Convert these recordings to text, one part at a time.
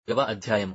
వ అధ్యాయము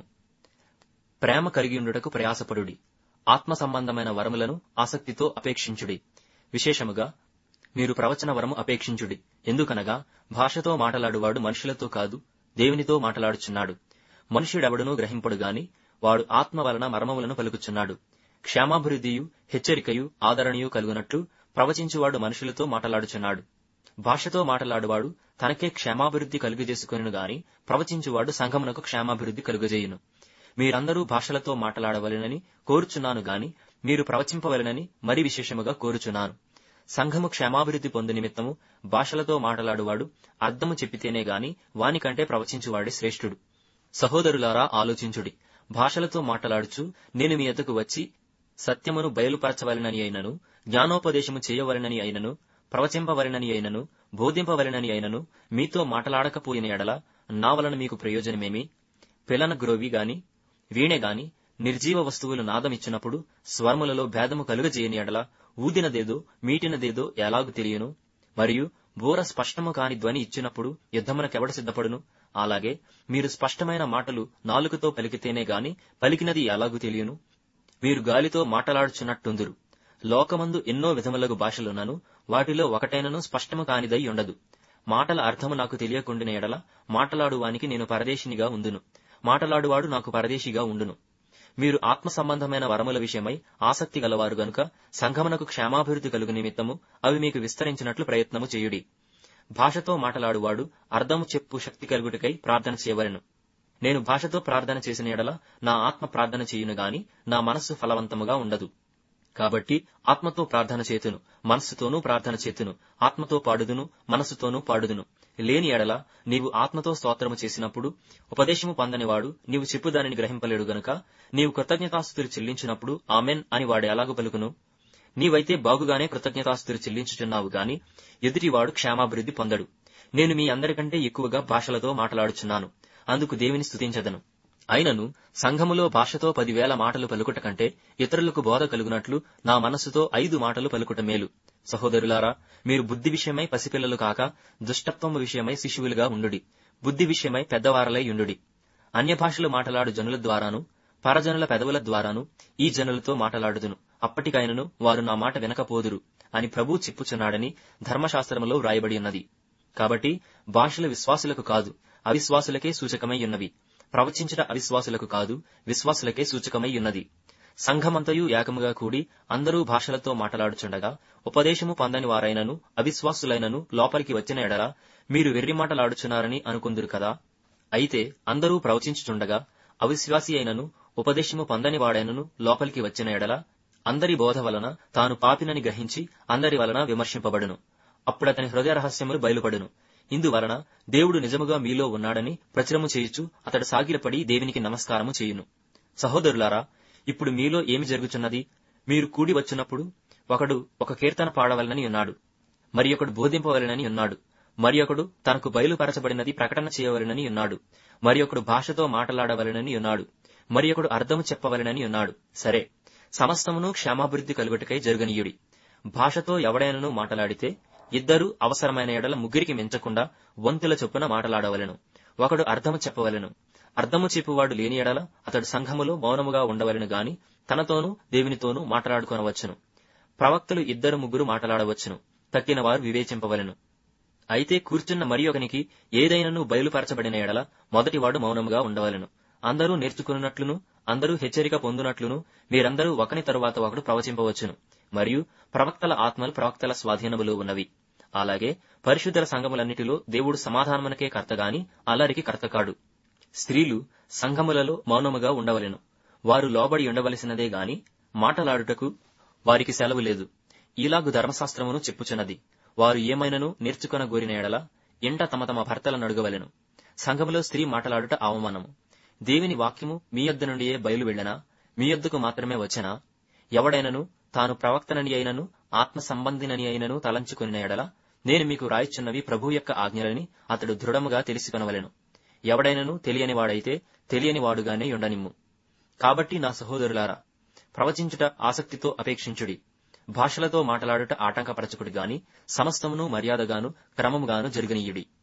ప్రేమ కలిగియుండుటకు ప్రయాసపడుడి ఆత్మ సంబంధమైన వరములను ఆసక్తితో అపేక్షించుడి విశేషముగా మీరు ప్రవచన వరము అపేక్షించుడి ఎందుకనగా భాషతో మాటలాడువాడు మనుషులతో కాదు దేవునితో మాటలాడుచున్నాడు మనుష్యుడెవడునూ గ్రహింపడు గాని వాడు ఆత్మ వలన మర్మములను పలుకుచున్నాడు క్షేమాభివృద్ధియు హెచ్చరికయు ఆదరణయు కలుగునట్లు ప్రవచించువాడు మనుషులతో మాటలాడుచున్నాడు భాషతో మాటలాడువాడు తనకే క్షేమాభివృద్ధి కలుగజేసుకొనును గాని ప్రవచించువాడు సంఘమునకు క్షేమాభివృద్ధి కలుగజేయును మీరందరూ భాషలతో మాటలాడవలెనని కోరుచున్నాను గాని మీరు ప్రవచింపవలెనని మరి విశేషముగా కోరుచున్నాను సంఘము క్షేమాభివృద్ధి పొందు నిమిత్తము భాషలతో మాటలాడువాడు అర్థము చెప్పితేనే గాని వానికంటే ప్రవచించువాడే శ్రేష్ఠుడు సహోదరులారా ఆలోచించుడి భాషలతో మాటలాడుచు నేను మీ ఎద్దకు వచ్చి సత్యమును బయలుపరచవలెనని అయినను జ్ఞానోపదేశము చేయవలెనని అయినను ప్రవచింపవలెనని అయినను బోధింపవలెనని అయినను మీతో మాటలాడకపోయిన ఎడల నా వలన మీకు ప్రయోజనమేమి పిలన గ్రోవి గాని వీణె గాని నిర్జీవ వస్తువులు నాదమిచ్చినప్పుడు స్వర్ములలో భేదము కలుగజేయని ఎడల ఊదినదేదో మీటినదేదో ఎలాగు తెలియను మరియు బోర స్పష్టము కాని ధ్వని ఇచ్చినప్పుడు యుద్ధమునకెవడ సిద్ధపడును అలాగే మీరు స్పష్టమైన మాటలు నాలుకతో పలికితేనే గాని పలికినది ఎలాగు తెలియను మీరు గాలితో మాటలాడుచున్నట్టుందురు లోకమందు ఎన్నో విధములగు భాషలున్నను వాటిలో ఒకటైనను స్పష్టము కానిదై ఉండదు మాటల అర్థము నాకు తెలియకుండిన ఎడల మాటలాడువానికి నేను పరదేశినిగా ఉందును మాటలాడువాడు నాకు పరదేశిగా ఉండును మీరు ఆత్మ సంబంధమైన వరముల విషయమై ఆసక్తి గలవారు గనుక సంఘమునకు క్షేమాభివృద్ధి కలుగు నిమిత్తము అవి మీకు విస్తరించినట్లు ప్రయత్నము చేయుడి భాషతో మాటలాడువాడు అర్థము చెప్పు శక్తి కలుగుటకై ప్రార్థన చేయవలెను నేను భాషతో ప్రార్థన చేసిన ఎడల నా ఆత్మ ప్రార్థన చేయును గాని నా మనస్సు ఫలవంతముగా ఉండదు కాబట్టి ఆత్మతో ప్రార్థన చేతును మనస్సుతోనూ ప్రార్థన చేతును ఆత్మతో పాడుదును మనస్సుతోనూ పాడుదును లేని ఎడల నీవు ఆత్మతో స్తోత్రము చేసినప్పుడు ఉపదేశము పొందనివాడు నీవు చెప్పు దానిని గ్రహింపలేడు గనుక నీవు కృతజ్ఞతాస్తుతులు చెల్లించినప్పుడు ఆమెన్ అని వాడు ఎలాగూ పలుకును నీవైతే బాగుగానే కృతజ్ఞతాస్తుతులు చెల్లించుచున్నావు గాని ఎదుటివాడు క్షేమాభివృద్ధి పొందడు నేను మీ అందరికంటే ఎక్కువగా భాషలతో మాట్లాడుచున్నాను అందుకు దేవిని స్తుతించదను అయినను సంఘములో భాషతో పదివేల మాటలు పలుకుట కంటే ఇతరులకు బోధ కలుగునట్లు నా మనస్సుతో ఐదు మాటలు పలుకుట మేలు సహోదరులారా మీరు బుద్ధి విషయమై పసిపిల్లలు కాక దుష్టత్వము విషయమై శిశువులుగా ఉండుడి బుద్ధి విషయమై పెద్దవారలై ఉండుడి అన్య భాషలు మాటలాడు జనుల ద్వారాను పరజనుల పెదవుల ద్వారాను ఈ జనులతో మాటలాడుదును అప్పటికైనను వారు నా మాట వినకపోదురు అని ప్రభు చెప్పుచున్నాడని ధర్మశాస్త్రములో వ్రాయబడి ఉన్నది కాబట్టి భాషలు విశ్వాసులకు కాదు అవిశ్వాసులకే సూచకమై ఉన్నవి ప్రవచించట అవిశ్వాసులకు కాదు విశ్వాసులకే సూచకమై ఉన్నది సంఘమంతయు ఏకముగా కూడి అందరూ భాషలతో మాటలాడుచుండగా ఉపదేశము పొందని వారైనను అవిశ్వాసులైనను లోపలికి వచ్చిన ఎడల మీరు వెర్రి మాటలాడుచున్నారని అనుకుందురు కదా అయితే అందరూ ప్రవచించుచుండగా అవిశ్వాసి అయినను ఉపదేశము పొందని వాడైనను లోపలికి వచ్చిన ఎడల అందరి బోధ వలన తాను పాపినని గ్రహించి అందరి వలన విమర్శింపబడును అప్పుడతని హృదయ రహస్యములు బయలుపడును ఇందువలన దేవుడు నిజముగా మీలో ఉన్నాడని ప్రచురము చేయుచు అతడు సాగిలపడి దేవునికి నమస్కారము చేయును సహోదరులారా ఇప్పుడు మీలో ఏమి జరుగుచున్నది మీరు కూడి వచ్చినప్పుడు ఒకడు ఒక కీర్తన పాడవలనని ఉన్నాడు మరి ఒకడు బోధింపవలనని ఉన్నాడు మరి ఒకడు తనకు బయలుపరచబడినది ప్రకటన చేయవలనని ఉన్నాడు మరి ఒకడు భాషతో మాట్లాడవలనని ఉన్నాడు మరి ఒకడు అర్థము చెప్పవలనని ఉన్నాడు సరే సమస్తమును క్షేమాభివృద్ధి కలుగుటకై జరుగనీయుడి భాషతో ఎవడైనను మాట్లాడితే ఇద్దరు అవసరమైన ఎడల ముగ్గురికి మించకుండా వంతుల చొప్పున మాటలాడవలెను ఒకడు అర్థము చెప్పవలెను అర్థము చెప్పువాడు లేని ఎడల అతడు సంఘములో మౌనముగా ఉండవలెను గాని తనతోనూ దేవునితోనూ మాట్లాడుకొనవచ్చును ప్రవక్తలు ఇద్దరు ముగ్గురు మాట్లాడవచ్చును తక్కిన వారు వివేచింపవలెను అయితే కూర్చున్న మరి ఒకనికి ఏదైనను బయలుపరచబడిన ఎడల మొదటివాడు మౌనముగా ఉండవలెను అందరూ నేర్చుకున్నట్లును అందరూ హెచ్చరిక పొందునట్లును మీరందరూ ఒకని తరువాత ఒకడు ప్రవచింపవచ్చును మరియు ప్రవక్తల ఆత్మలు ప్రవక్తల స్వాధీనములో ఉన్నవి అలాగే పరిశుద్ధల సంఘములన్నిటిలో దేవుడు సమాధానమునకే కర్తగాని అల్లరికి కర్తకాడు స్త్రీలు సంఘములలో మౌనముగా ఉండవలెను వారు లోబడి ఉండవలసినదే గాని మాటలాడుటకు వారికి సెలవు లేదు ఇలాగు ధర్మశాస్త్రమును చెప్పుచున్నది వారు ఏమైనను నేర్చుకొన గోరిన ఎడల ఇంట తమ తమ భర్తలను అడుగవలెను సంఘములో స్త్రీ మాటలాడుట అవమానము దేవుని వాక్యము మీ యొద్ద నుండియే బయలు వెళ్ళనా మీ యొద్దకు మాత్రమే వచ్చనా ఎవడైనను తాను ప్రవక్తనని అయినను ఆత్మ సంబంధినని అయినను తలంచుకుని ఎడల నేను మీకు రాయిచున్నవి ప్రభు యొక్క ఆజ్ఞలని అతడు దృఢముగా తెలుసుకొనవలెను ఎవడైనను తెలియని వాడైతే తెలియని వాడుగానే ఉండనిమ్ము కాబట్టి నా సహోదరులారా ప్రవచించుట ఆసక్తితో అపేక్షించుడి భాషలతో మాట్లాడుట ఆటంకపరచకుడి గాని సమస్తమును మర్యాదగాను క్రమముగాను జరుగనీయుడి